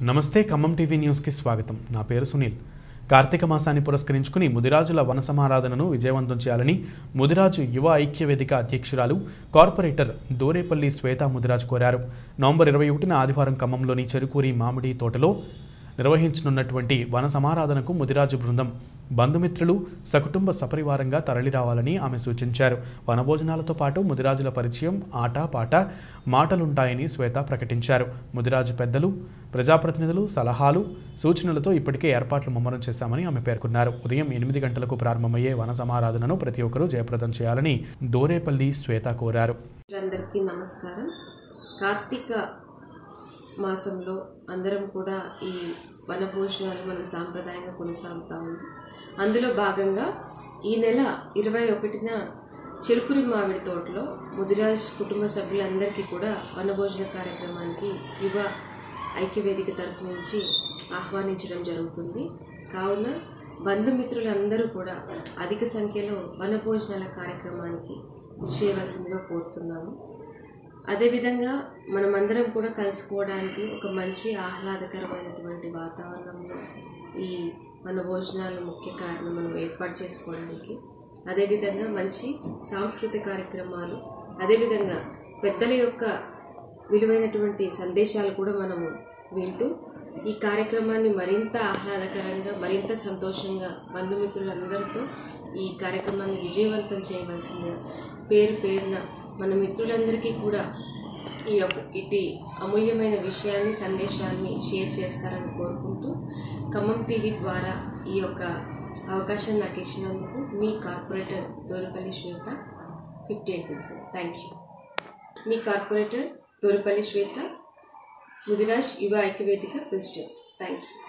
నమస్తే ఖమ్మం టీవీ న్యూస్కి స్వాగతం నా పేరు సునీల్ కార్తీక మాసాన్ని పురస్కరించుకుని ముదిరాజుల వన సమారాధనను విజయవంతం చేయాలని ముదిరాజు యువ ఐక్య వేదిక అధ్యక్షురాలు కార్పొరేటర్ దోరేపల్లి శ్వేత ముదిరాజు కోరారు నవంబర్ ఇరవై ఒకటిన ఆదివారం ఖమ్మంలోని చెరుకూరి మామిడి తోటలో నిర్వహించనున్నటువంటి వన సమారాధనకు ముదిరాజు బృందం బంధుమిత్రులు సకుటుంబ సపరివారంగా తరలిరావాలని ఆమె సూచించారు వనభోజనాలతో పాటు ముదిరాజుల పరిచయం ఆట పాట మాటలుంటాయని శ్వేత ప్రకటించారు ముదిరాజు పెద్దలు ప్రజాప్రతినిధులు సలహాలు సూచనలతో ఇప్పటికే ఏర్పాట్లు ముమ్మరం చేశామని ఆమె పేర్కొన్నారు ఉదయం ఎనిమిది గంటలకు ప్రారంభమయ్యే వన సమారాధనను ప్రతి ఒక్కరూ జయప్రదం చేయాలని దోరేపల్లి శ్వేత కోరారు అందరికీ నమస్కారం కార్తీక మాసంలో అందరం కూడా ఈ వనభోజనాలు మనం సాంప్రదాయంగా కొనసాగుతూ ఉంది అందులో భాగంగా ఈ నెల ఇరవై ఒకటిన చెరుకురి మామిడి తోటలో ముదిరాజ్ కుటుంబ సభ్యులందరికీ కూడా వనభోజన కార్యక్రమానికి యువ ఐక్యవేదిక తరఫు నుంచి ఆహ్వానించడం జరుగుతుంది కావున బంధుమిత్రులందరూ కూడా అధిక సంఖ్యలో వనభోజనాల కార్యక్రమానికి చేయవలసిందిగా కోరుతున్నాము అదేవిధంగా మనమందరం కూడా కలుసుకోవడానికి ఒక మంచి ఆహ్లాదకరమైనటువంటి వాతావరణంలో ఈ మన భోజనాలు ముఖ్య కారణం మనం ఏర్పాటు చేసుకోవడానికి అదేవిధంగా మంచి సాంస్కృతిక కార్యక్రమాలు అదేవిధంగా పెద్దల యొక్క విలువైనటువంటి సందేశాలు కూడా మనము వింటూ ఈ కార్యక్రమాన్ని మరింత ఆహ్లాదకరంగా మరింత సంతోషంగా బంధుమిత్రులందరితో ఈ కార్యక్రమాన్ని విజయవంతం చేయవలసిందిగా పేరు పేరున మన మిత్రులందరికీ కూడా ఈ యొక్క ఇటు అమూల్యమైన విషయాన్ని సందేశాన్ని షేర్ చేస్తారని కోరుకుంటూ ఖమ్మం టీవీ ద్వారా ఈ యొక్క అవకాశం నాకు ఇచ్చినందుకు మీ corporator Dorapalli Shweta fifty eight percent thank you మీ కార్పొరేటర్ దోరపల్లి శ్వేత ముదిరాజ్ యువ ఐక్యవేదిక ప్రెసిడెంట్ థ్యాంక్ యూ